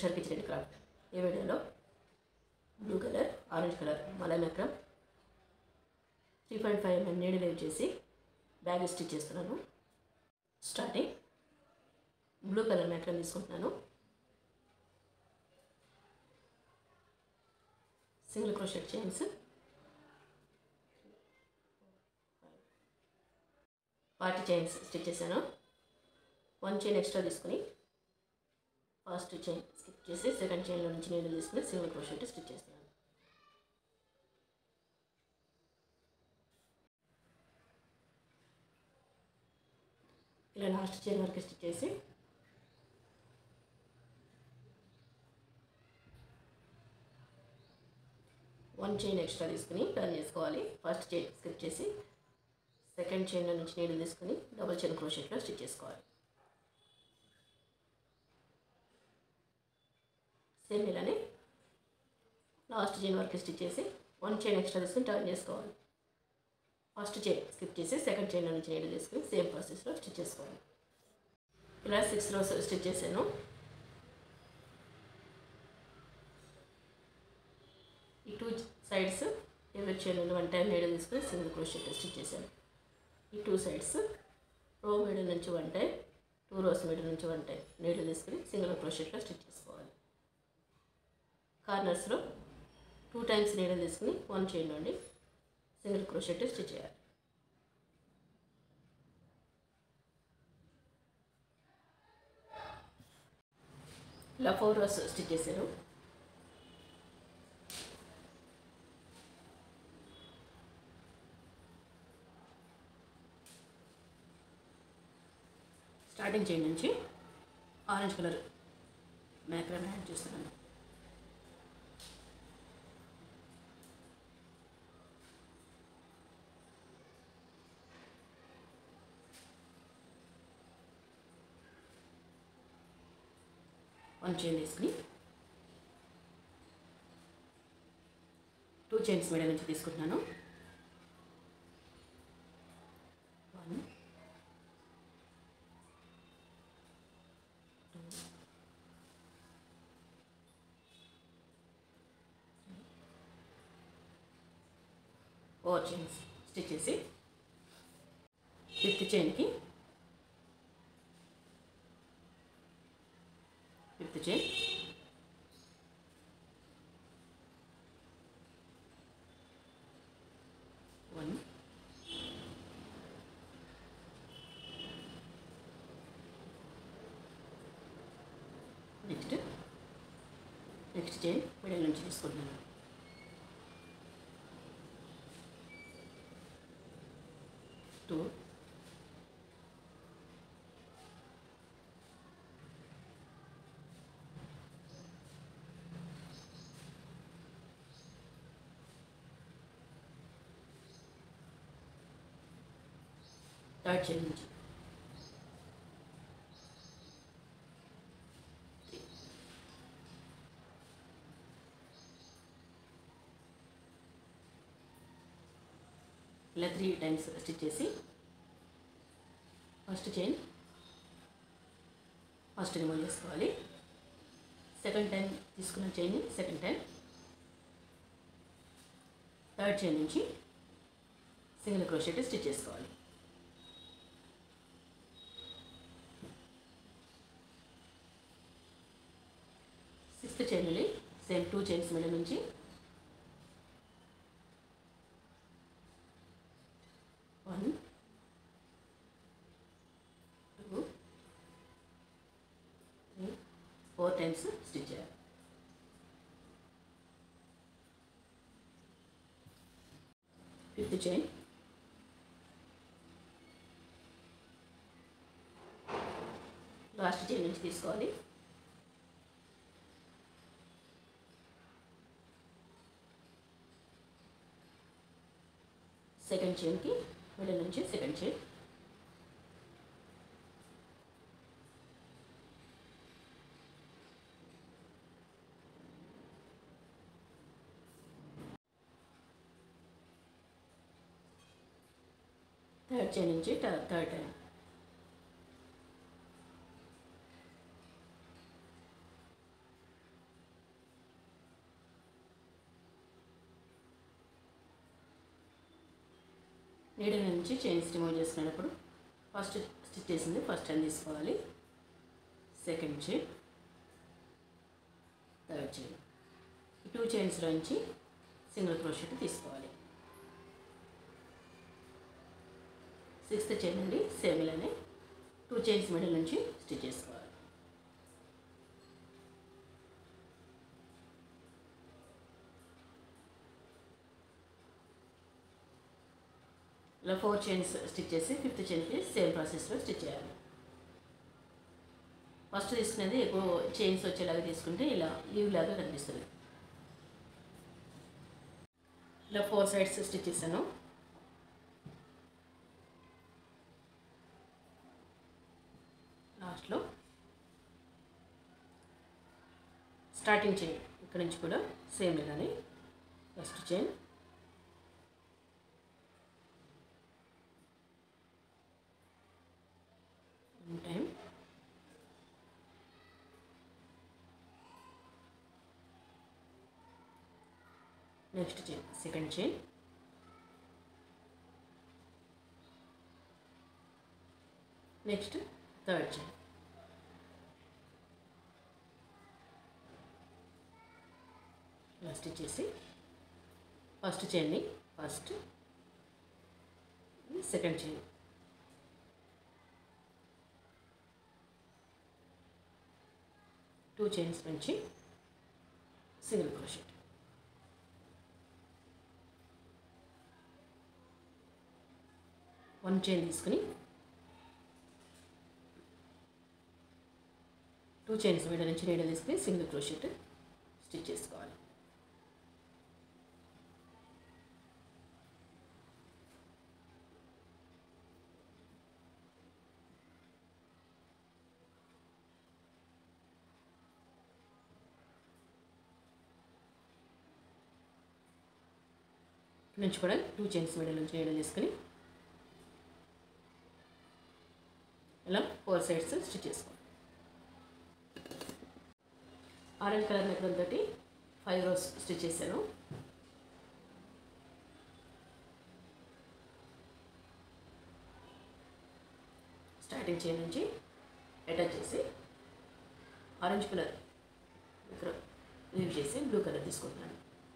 షర్ kitchen craft ఈ వీడియోలో blue colour orange colour మలై macrame three point five mm నీడలు యూజ్ చేసి బ్యాగ్ స్టిచ్ చేస్తున్నాను స్టార్టింగ్ బ్లూ కలర్ మెక్రమ్ తీసుకుంటున్నాను single crochet chains party chains stitch చేశాను వన్ చైన్ ఎక్స్ట్రా తీసుకుని ఫస్ట్ చైన్ స్కిప్ చేసి సెకండ్ చైన్లో నుంచి నీళ్ళు తీసుకుని సింగిల్ క్రోషెట్ స్టిచ్ చేస్తున్నాను ఇలా లాస్ట్ చైన్ వరకు స్టిచ్ చేసి వన్ చైన్ ఎక్స్ట్రా తీసుకుని టర్న్ చేసుకోవాలి ఫస్ట్ చైన్ స్కిప్ చేసి సెకండ్ చైన్లో నుంచి నీళ్ళు తీసుకుని డబుల్ చైన్ క్రోషెట్లో స్టిచ్ చేసుకోవాలి సేమ్ ఇలానే లాస్ట్ చైన్ వరకు స్టిచ్ చేసి వన్ చైన్ ఎక్స్ట్రా తీసుకుని టర్న్ చేసుకోవాలి ఫస్ట్ చైన్ స్కిప్ చేసి సెకండ్ చైన్లో నుంచి నీళ్ళు తీసుకుని సేమ్ ప్రాసెస్లో స్టిచ్ చేసుకోవాలి ఇలా సిక్స్ రోస్ స్టిచ్ చేశాను ఈ టూ సైడ్స్ ఎవరి చైన్లో వన్ టైం నీళ్ళు తీసుకుని సింగిల్ క్రోషెట్ స్టిచ్ చేశాను ఈ టూ సైడ్స్ రో మిడిల్ నుంచి one time two rows middle నుంచి వన్ టైం నీళ్ళు తీసుకుని సింగిల్ క్రోషెట్లో స్టిచ్ చేసుకోవాలి కార్నర్స్లో టూ టైమ్స్ నీళ్ళు తీసుకుని వన్ చైన్ నుండి సింగిల్ క్రోషెట్ స్టిచ్ చేయాలి ఇలా ఫోర్ రోస్ స్టిచ్ చేశాను స్టార్టింగ్ చైన్ నుంచి ఆరెంజ్ కలర్ మ్యాక్రాన్ యాడ్ చేస్తున్నాను వన్ చైన్ తీసుకుని టూ చైన్స్ మీద నుంచి తీసుకుంటున్నాను వన్ ఫోర్ చైన్స్ స్టిచ్ చేసి ఫిఫ్త్ చైన్కి fifth chain one next next chain middle నుంచి తీసుకుంటున్నాను టూ థర్డ్ చైన్ నుంచి ఇలా త్రీ టైమ్స్ స్టిచ్ చేసి ఫస్ట్ చైన్ ఫస్ట్ రిమూవ్ చేసుకోవాలి సెకండ్ టైం తీసుకున్న chain second time third chain నుంచి సింగిల్ క్రోషెట్ స్టిచ్ చేసుకోవాలి సిక్స్త్ చైన్ని సేమ్ టూ చైన్స్ మీద నుంచి one two three four times stitch చేయాలి ఫిఫ్త్ చైన్ లాస్ట్ చైన్ నుంచి తీసుకోవాలి సెకండ్ చైన్కి మిడిల్ నుంచి సెకండ్ చైన్ థర్డ్ చైన్ నుంచి థర్డ్ టైం నీడల నుంచి చైన్స్ రిమూవ్ చేసుకునేటప్పుడు ఫస్ట్ స్టిచ్ చేసింది ఫస్ట్ చైన్ తీసుకోవాలి సెకండ్ చైన్ థర్డ్ చైన్ ఈ టూ చైన్స్లో నుంచి సింగిల్ క్రోషెట్ తీసుకోవాలి సిక్స్త్ చైన్ నుండి సేమ్ ఇలానే టూ చైన్స్ మిడిల్ నుంచి స్టిచ్ చేసుకోవాలి ఇలా ఫోర్ చైన్స్ స్టిచ్ చేసి ఫిఫ్త్ చైన్కి సేమ్ ప్రాసెస్లో స్టిచ్ చేయాలి ఫస్ట్ తీసుకునేది ఎక్కువ చైన్స్ వచ్చేలాగా తీసుకుంటే ఇలా లీవ్ లాగా కనిపిస్తుంది ఇలా ఫోర్ సైడ్స్ స్టిచ్ చేశాను లాస్ట్లో స్టార్టింగ్ చైన్ ఇక్కడ నుంచి కూడా సేమ్ ఇలానే first chain time next chain second chain next third chain ఇలా స్టిచ్ చేసి ఫస్ట్ చైన్ని first second chain two chains నుంచి సింగిల్ క్రోషెట్ వన్ చైన్ తీసుకుని టూ చైన్స్ వీడ నుంచి నీడ తీసుకుని సింగిల్ క్రోషెట్ స్టిచ్ చేసుకోవాలి ఇక్కడ నుంచి కూడా టూ చైన్స్ మిడిల్ నుంచి నీడ తీసుకుని ఇలా ఫోర్ సైడ్స్ స్టిచ్ చేసుకోవాలి ఆరెంజ్ కలర్ మెథడ్ తోటి ఫైవ్ రోస్ స్టిచ్ చేశాను స్టార్టింగ్ చైన్ నుంచి అటాచ్ చేసి ఆరెంజ్ కలర్ ఇక్కడ లీవ్ చేసి బ్లూ కలర్ తీసుకుంటున్నాను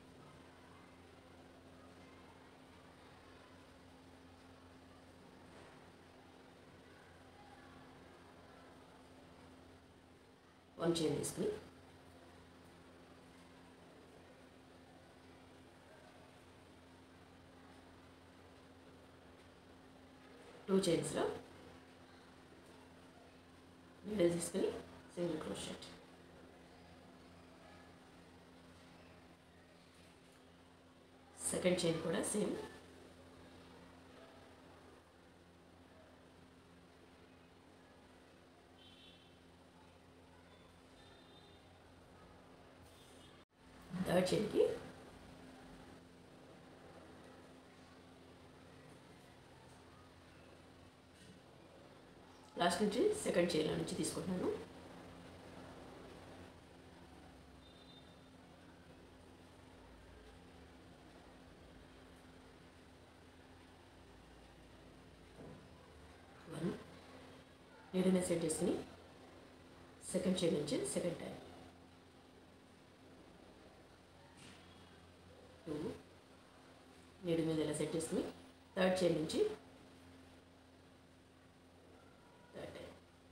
వన్ చైన్ తీసుకుని టూ చైన్స్లో నీడల్ తీసుకుని సింగిల్ క్రోషెట్ సెకండ్ చైన్ కూడా సేమ్ థర్డ్ చైన్కి లాస్ట్ నుంచి సెకండ్ చైన్లో నుంచి తీసుకుంటున్నాను వన్ నీడనే సెట్ చేసుకుని సెకండ్ చైన్ నుంచి సెకండ్ టైం టూ నీడి మీద ఇలా సెట్ చేసుకుని థర్డ్ చైన్ నుంచి థర్డ్ టైం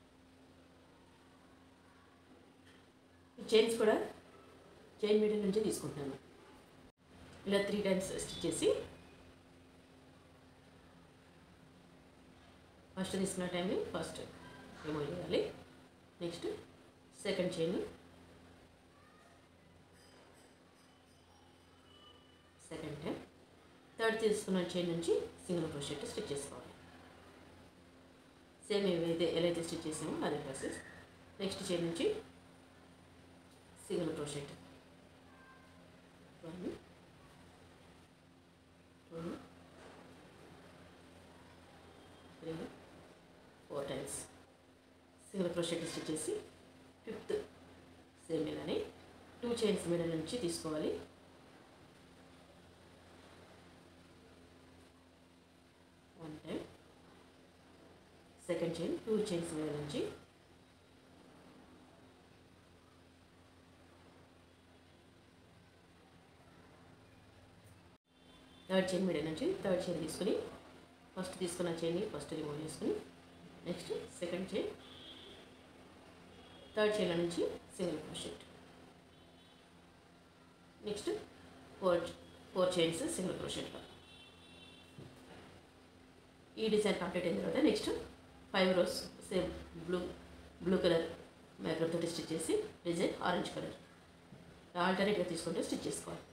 ఈ చైన్స్ కూడా చైన్ మిడిల్ నుంచి తీసుకుంటున్నాను ఇలా త్రీ టైమ్స్ స్టిచ్ చేసి ఫస్ట్ తీసుకున్న టైంని ఫస్ట్ రిమూవ్ చేయాలి next second chain second time third తీసుకున్న చైన్ నుంచి సింగిల్ క్రోషెట్ స్టిచ్ చేసుకోవాలి సేమ్ ఏవైతే ఎలా అయితే స్టిచ్ చేసామో అదే ప్రాసెస్ నెక్స్ట్ చైన్ నుంచి single crochet one two three four times single crochet stitch చేసి ఫిఫ్త్ సేమ్ ఇలానే టూ చైన్స్ మిడిల్ నుంచి తీసుకోవాలి సెకండ్ చైన్ టూ చైన్స్ మీద నుంచి థర్డ్ చైన్ మీద నుంచి థర్డ్ చైన్ తీసుకుని ఫస్ట్ తీసుకున్న చైన్ని ఫస్ట్ రిమూవ్ చేసుకుని నెక్స్ట్ సెకండ్ చైన్ థర్డ్ చైన్ల నుంచి single crochet next four four chains single క్రోషెట్లో ఈ డిజైన్ కంప్లీట్ అయిన తర్వాత next five rows same blue blue colour makeup తోటి స్టిచ్ చేసి డిజైన్ ఆరెంజ్ కలర్ ఆల్టర్నేట్గా తీసుకుంటే స్టిచ్ చేసుకోవాలి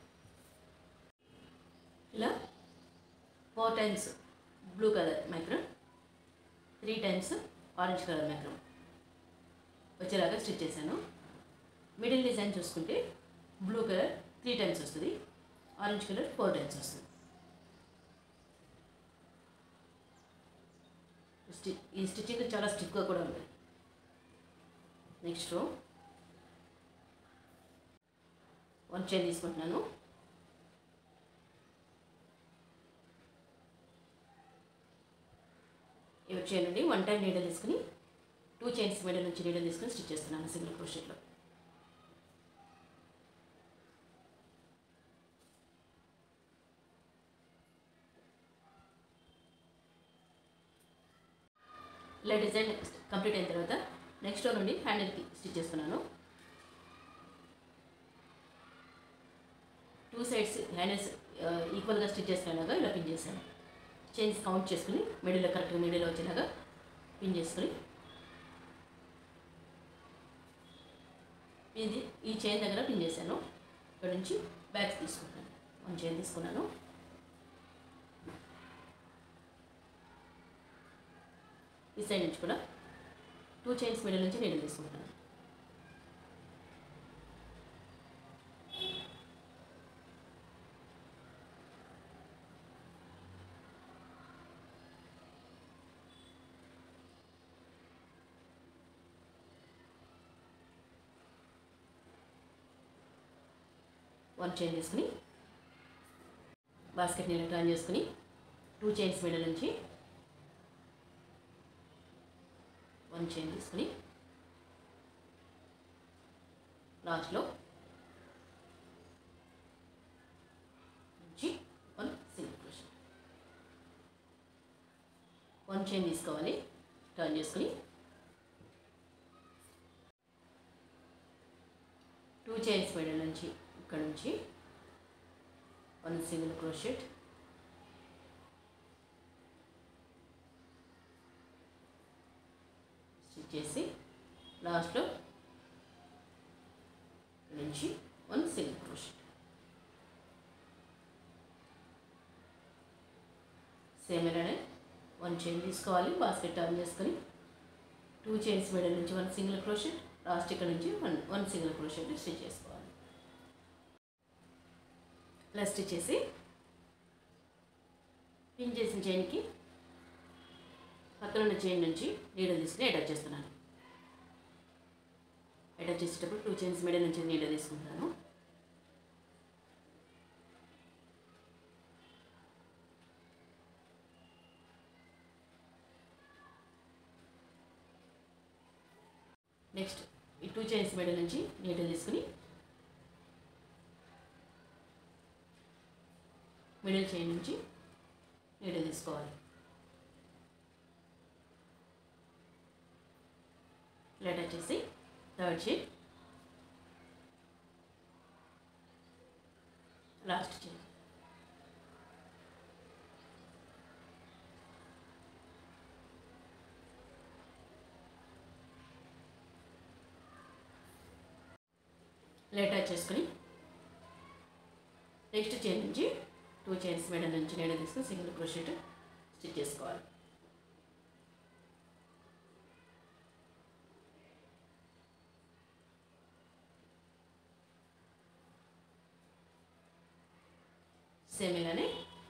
ఇలా four times blue colour macrame three times orange colour macrame వచ్చేలాగా స్టిచ్ చేశాను మిడిల్ డిజైన్ చూసుకుంటే బ్లూ కలర్ త్రీ టైమ్స్ వస్తుంది ఆరెంజ్ కలర్ ఫోర్ టైమ్స్ వస్తుంది స్టి ఈ స్టిచ్చింగ్ చాలా స్టిఫ్గా కూడా ఉంది నెక్స్ట్ రో వన్ చైన్ తీసుకుంటున్నాను ఇవి చేయండి వన్ టైం నీడల్ తీసుకుని టూ చైన్స్ మిడిల్ నుంచి నీడల్ తీసుకుని స్టిచ్ చేస్తున్నాను సింగిల్ క్రోషెట్లో ఇలా డిజైన్ కంప్లీట్ అయిన తర్వాత నెక్స్ట్ రో నుండి హ్యాండిల్కి స్టిచ్ చేస్తున్నాను టూ సైడ్స్ హ్యాండిల్స్ ఈక్వల్గా స్టిచ్ చేసినాగా ఇలా పిన్ చేశాను చైన్స్ కౌంట్ చేసుకుని మిడిల్లో కరెక్ట్గా మిడిల్లో వచ్చేలాగా పిన్ చేసుకుని ఇది ఈ చైన్ దగ్గర పిన్ చేశాను ఇక్కడ నుంచి బ్యాగ్స్ తీసుకుంటాను వన్ చైన్ తీసుకున్నాను ఈ సైడ్ నుంచి కూడా టూ చైన్స్ మిడిల్ నుంచి నేను తీసుకుంటాను వన్ చైన్ తీసుకుని బాస్కెట్ని ఇలా టర్న్ చేసుకుని టూ చైన్స్ మిడిల్ నుంచి వన్ చైన్ తీసుకుని లాస్ట్లో నుంచి one single crochet one chain తీసుకోవాలి టర్న్ చేసుకుని టూ చైన్స్ మిడిల్ నుంచి ఇక్కడ నుంచి వన్ సింగిల్ క్రోషెట్ స్టిచ్ చేసి లాస్ట్లో నుంచి వన్ సింగిల్ క్రోషెట్ సేమ్ ఇలానే వన్ చైన్ తీసుకోవాలి బాస్కెట్ టర్న్ చేసుకొని టూ చైన్స్ మిడిల్ నుంచి వన్ సింగిల్ క్రోషెట్ లాస్ట్ ఇక్కడ నుంచి one one single crochet stitch చేసుకోవాలి ఇలా స్టిచ్ చేసి పిన్ చేసిన చైన్కి పక్కన ఉన్న చైన్ నుంచి నీడలు తీసుకుని అటాచ్ చేస్తున్నాను అటాచ్ చేసేటప్పుడు టూ చైన్స్ మిడిల్ నుంచి నీడలు తీసుకుంటాను నెక్స్ట్ ఈ టూ చైన్స్ మిడిల్ నుంచి నీడలు తీసుకుని మిడిల్ చైన్ నుంచి నీడలు తీసుకోవాలి లెటర్ వచ్చేసి third chain last chain letter చేసుకుని నెక్స్ట్ చైన్ నుంచి టూ చైన్స్ మెడల్ నుంచి నీడ తీసుకుని సింగిల్ క్రోషెట్ స్టిచ్ చేసుకోవాలి సేమ్ ఇలానే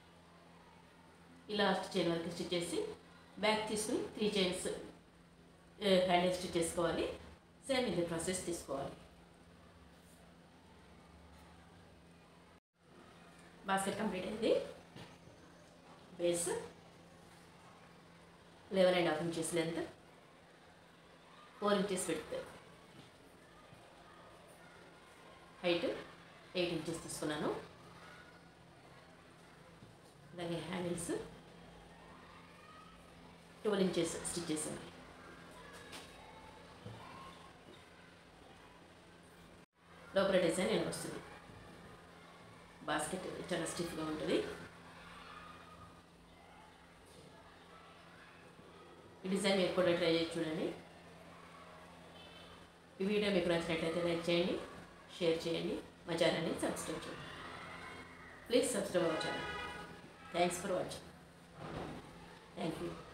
ఈ లాస్ట్ చైన్ వరకు స్టిచ్ చేసి బ్యాక్ తీసుకుని త్రీ చైన్స్ హ్యాండిల్ స్టిచ్ చేసుకోవాలి సేమ్ ఇది ప్రాసెస్ తీసుకోవాలి బాస్కెట్ కంప్లీట్ అయింది base eleven and half inches length four inches width height eight inches తీసుకున్నాను అలాగే హ్యాండిల్స్ ట్వెల్వ్ ఇంచెస్ స్టిచ్చెస్ ఉన్నాయి లోపల డిజైన్ ఇలా వస్తుంది బాస్కెట్ చాలా స్టిఫ్గా ఉంటుంది ఈ డిజైన్ మీరు కూడా ట్రై చేసి చూడండి ఈ వీడియో మీకు నచ్చినట్లయితే లైక్ చేయండి షేర్ చేయండి మా ఛానల్ని సబ్స్క్రైబ్ చేయండి please subscribe our channel thanks for watching thank you